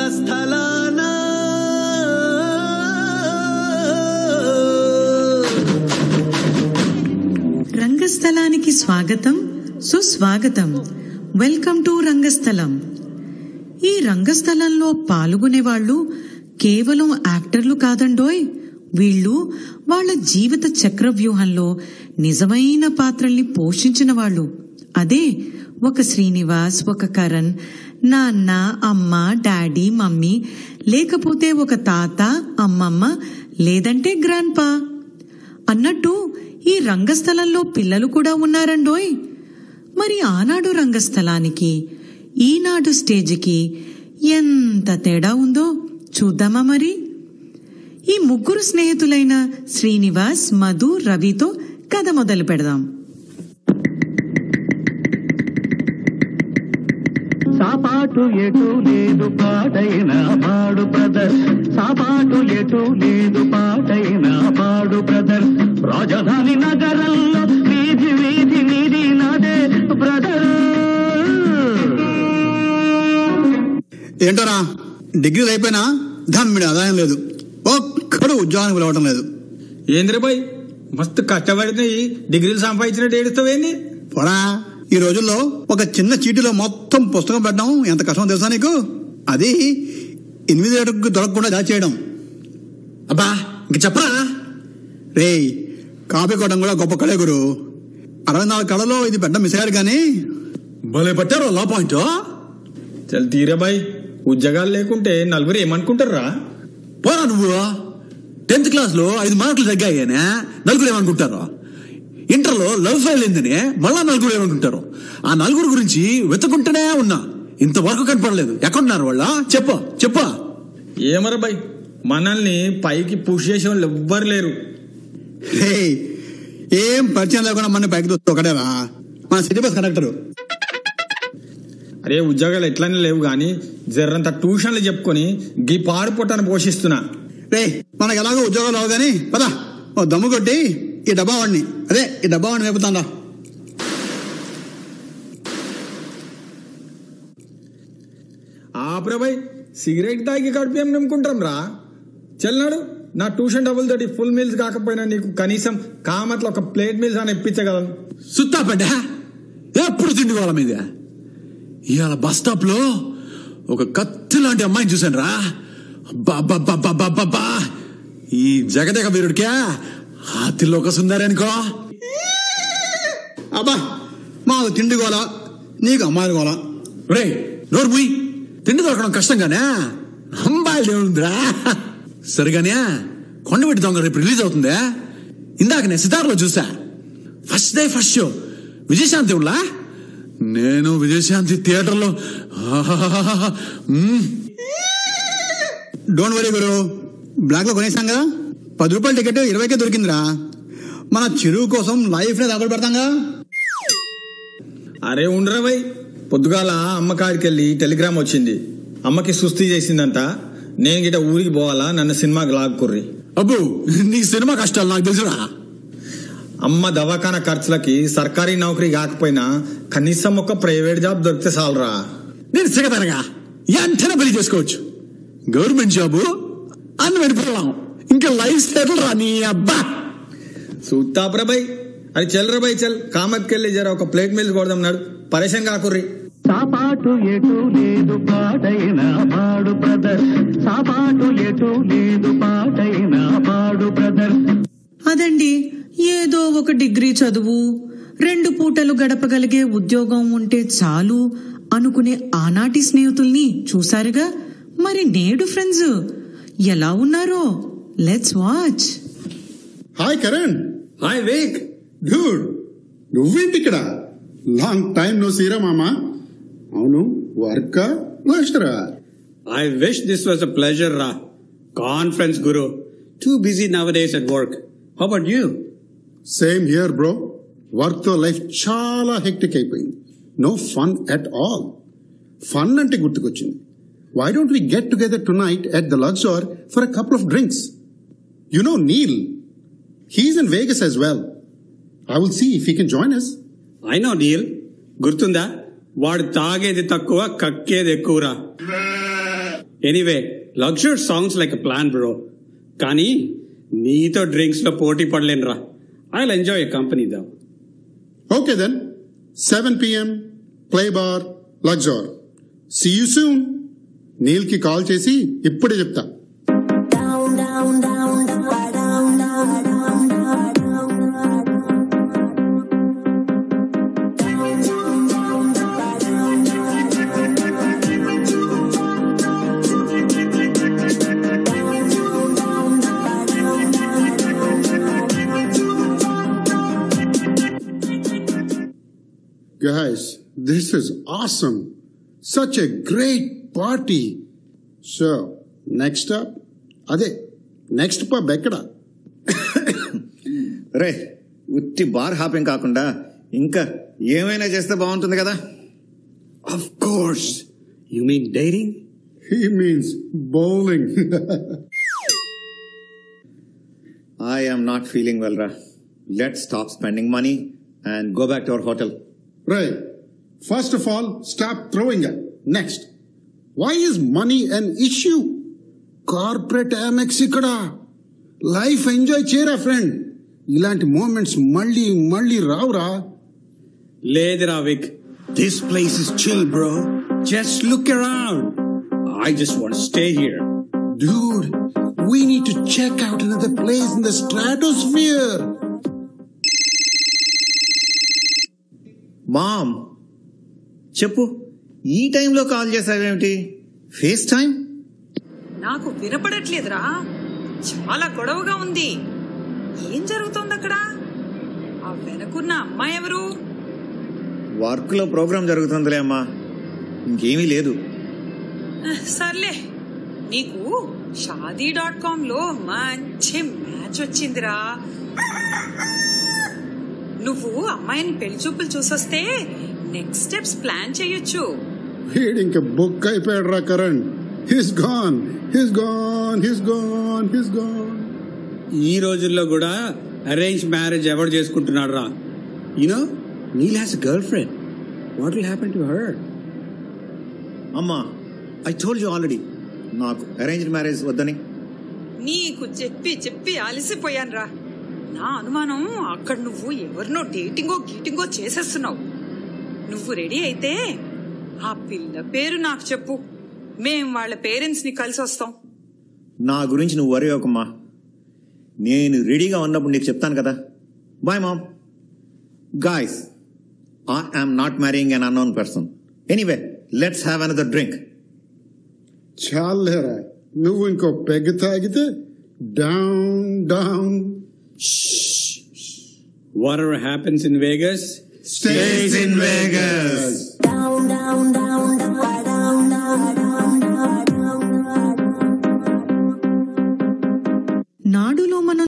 రంగస్థలాన రంగస్థలానికి స్వాగతం సుస్వాగతం welcome to రంగస్థలం ఈ రంగస్థలంలో పాల్గొనే వాళ్ళు కేవలం యాక్టర్లు కాదండోయ్ వీళ్ళు వాళ్ళ జీవిత చక్రవ్యూహంలో నిజమైన పాత్రల్ని పోషించిన వాళ్ళు అదే ఒక శ్రీనివాస్ ఒక కరణ్ నాన్న అమ్మ డాడీ మమ్మీ లేకపోతే ఒక తాత అమ్మమ్మ లేదంటే గ్రాండ్పా అన్నట్టు ఈ రంగస్థలంలో పిల్లలు కూడా ఉన్నారండోయ్ మరి ఆనాడు రంగస్థలానికి ఈనాడు స్టేజికి ఎంత తేడా ఉందో చూద్దామా మరి ఈ ముగ్గురు స్నేహితులైన శ్రీనివాస్ మధు రవితో కథ మొదలు పెడదాం సాపాటు ఎటు లేదు పాటైన పాడు బ్రదర్ సాపాటు ఎటు లేదు పాటైన పాడు బ్రదర్ రాజధాని నగరంలో వీధి వీధి నీది నాదే బ్రదర్ ఏంటోరా డిగ్రీలు అయిపోయినా ధమ్మిడి ఆదాయం లేదు ఒక్కడు ఉద్యోగానికి పిలవటం లేదు ఏంద్ర బాయ్ మస్తు కష్టపడితే డిగ్రీలు సంపాదించినట్టు ఏడుస్తావేంది పోరా ఈ రోజుల్లో ఒక చిన్న చీటీలో మొత్తం పుస్తకం పెట్టడం ఎంత కష్టమో తెలుసా నీకు అది ఎనిమిది ఏడుకు దొరకకుండా దాచేయడం అబ్బా ఇంక చెప్పరా రేయ్ కాపీ కొట్టడం కూడా గొప్ప కళే గురు అరవై నాలుగు కళలో ఇది పెట్టడం మిస్ అయ్యారు కానీ భలే పట్టారు లా పాయింట్ చల్ తీరే బాయ్ ఉద్యోగాలు లేకుంటే నలుగురు ఏమనుకుంటారా పోరా నువ్వు టెన్త్ క్లాస్ లో ఐదు మార్కులు తగ్గాయనే నలుగురు ఏమనుకుంటారు ఇంటర్లో లవ్ ఫెయిల్ అయిందని మళ్ళా నలుగురు ఏమనుకుంటారు ఆ నలుగురు గురించి వెతుకుంటూనే ఉన్నా ఇంతవరకు కనపడలేదు ఎక్కడున్నారు వాళ్ళ చెప్పు చెప్పు ఏమరా బాయ్ మనల్ని పైకి పుష్ చేసే వాళ్ళు ఎవ్వరు లేరు రేయ్ ఏం పరిచయం లేకుండా మన పైకి దొరుకుతూ ఒకటేరా మన సిటీ బస్ కండక్టర్ అరే ఉద్యోగాలు ఎట్లనే లేవు కానీ జర్రంత ట్యూషన్లు చెప్పుకొని గీ పాడు పొట్టను పోషిస్తున్నా రే మనకు ఎలాగో ఉద్యోగాలు రావు కానీ పదా ఓ దమ్ము కొట్టి ఈ డబ్బా వాడిని అదే ఈ డబ్బా వాడిని వేపుతాండా ఆపరా బాయ్ సిగరెట్ తాగి కడుపు ఏం నమ్ముకుంటాం రా చెల్నాడు నా ట్యూషన్ డబ్బులు తోటి ఫుల్ మీల్స్ కాకపోయినా నీకు కనీసం కామట్లో ఒక ప్లేట్ మీల్స్ అని ఇప్పించగలను సుత్తా పడ్డా ఎప్పుడు తిండి వాళ్ళ మీద ఇవాళ బస్ స్టాప్ లో ఒక కత్తి లాంటి అమ్మాయిని చూశాను రా అబ్బా ఈ జగదేక వీరుడికే హాతిలో ఒక సుందరి అనుకో అబ్బా మాకు తిండి గోల నీకు అమ్మాయిలు గోల రే నోరు ముయ్ తిండి దొరకడం కష్టంగానే అమ్మాయిలు ఏముందిరా సరిగానే కొండబెట్టి దొంగ రేపు రిలీజ్ అవుతుంది ఇందాక నేను సితార్లో చూసా first day first show Vijayashanti ఉల్లా నేను విజయశాంతి థియేటర్లో ఆహాహాహా, మ్మ్. డోంట్ వరీ గురు బ్లాక్ లో కొనేసాం కదా పది రూపాయల టికెట్ ఇరవైకే దొరికిందిరా మన చెరువు కోసం లైఫ్ నే తగలు పెడతాంగా అరే ఉండరా బాయ్ పొద్దుగాల అమ్మ కాడికి వెళ్ళి టెలిగ్రామ్ వచ్చింది అమ్మకి సుస్థి చేసిందంట నేను గిట ఊరికి పోవాలా నన్ను సినిమాకి లాక్కుర్రి అబ్బో నీ సినిమా కష్టాలు నాకు తెలుసురా అమ్మ దవాఖానా ఖర్చులకి సర్కారీ నౌకరీ కాకపోయినా కనీసం ఒక ప్రైవేట్ జాబ్ దొరికితే చాలరా నేను సిగతనగా ఎంటనే పెళ్లి చేసుకోవచ్చు గవర్నమెంట్ జాబు అన్న వెళ్ళిపోవాం ఇంకా లైఫ్ సెటిల్ రా నీ అబ్బా సూత్తాపురా బాయ్ అది చెల్లరా బాయ్ చల్ కామత్కెళ్ళి జర ఒక ప్లేట్ మీల్స్ కొడదాం నాడు పరేషన్ కాకుర్రి సాపాటు ఎటు లేదు పాటైన పాడు బ్రదర్ సాపాటు ఎటు లేదు పాటైన పాడు బ్రదర్ అదండి ఏదో ఒక డిగ్రీ చదువు రెండు పూటలు గడపగలిగే ఉద్యోగం ఉంటే చాలు అనుకునే ఆనాటి స్నేహితుల్ని చూసారుగా మరి నేడు ఫ్రెండ్స్ ఎలా ఉన్నారో let's watch hi Karan hi Vic dude నువ్వేంటి ఇక్కడ లాంగ్ టైం నో సీరా మామా అవును వర్క్ వేస్టరా I wish this was a pleasure, Ra. Conference Guru. Too busy nowadays at work. How about you? Same here bro work తో life చాలా hectic అయిపోయింది no fun at all fun అంటే గుర్తుకొచ్చింది why don't we get together tonight at the Luxor for a couple of drinks you know Neil he's in Vegas as well I will see if he can join us I know, Neil. గుర్తుందా వాడు తాగేది తక్కువ కక్కేది ఎక్కువరా anyway Luxor sounds like plan bro కానీ నీతో drinks లో పోటీ పడలేనురా ఐ ఎంజాయ్ కంపెనీ దా okay then seven PM play bar Luxor see you soon Neil కి కాల్ చేసి ఇప్పుడే చెప్తా down, down, down, down, down, down, down, down, down, Guys, this is awesome. Such a great party. So, next up, అదే next pub ఎక్కడ రే ఉత్తి bar hopping కాకుండా ఇంకా ఏమైనా చేస్తే బాగుంటుంది కదా of course you mean daring he means bowling I am not feeling well రా let stop spending money and go back to our hotel రే first of all stop throwing next why is money an issue corporate Amex ఇక్కడ life enjoy చేయరా friend ఇలాంటి moments మళ్ళీ మళ్ళీ రావురా లేదురా Vic this place is chill bro just look around I just want stay here Dude, we need to check out another place in the stratosphere. Mom చెప్పు ఈ టైంలో కాల్ చేసావేమిటి ఫేస్ టైం నాకు వినపడట్లేదురా చాలా గొడవగా ఉంది ఏం జరుగుతోంది అక్కడ ఆ వెనకున్న అమ్మాయి ఎవరు వర్క్ లో ప్రోగ్రామ్ జరుగుతుందిలే అమ్మా ఇంకేమీ లేదు ఆహ్, సర్లే నీకు షాదీ డాట్ కామ్ లో మంచి మ్యాచ్ వచ్చిందిరా నువ్వు అమ్మాయిని పెళ్లి చూపులు చూసొస్తే నెక్స్ట్ స్టెప్స్ ప్లాన్ చేయొచ్చు వీడు ఇంకా బుక్ అయిపోయాడు రా Karan he's gone he's gone he's gone he's gone ఈ రోజుల్లో కూడా అరేంజ్ మ్యారేజ్ ఎవరు చేసుకుంటున్నాడు రా you know Neil has girlfriend what will happen to her అమ్మా ఐ టోల్డ్ యూ ఆల్రెడీ నాకు అరేంజ్ మ్యారేజ్ వద్దని నీకు చెప్పి చెప్పి అలసిపోయానురా నా అనుమానం అక్కడ నువ్వు ఎవరినో డేటింగో గీటింగో చేసేస్తున్నావు నువ్వు రెడీ అయితే ఆ పిల్ల పేరు నాకు చెప్పు మేం వాళ్ళ పేరెంట్స్ ని కలిసి వస్తాం నా గురించి నువ్వు వరి అవ్వకమ్మా నేను రెడీగా ఉన్నప్పుడు నీకు చెప్తాను కదా bye mom guys I am not marrying an unknown person anyway let's have another drink చాలేరా నువ్వు ఇంకో పెగ్ తాగితే down down whatever happens in Vegas Stays in Vegas. down, down, down.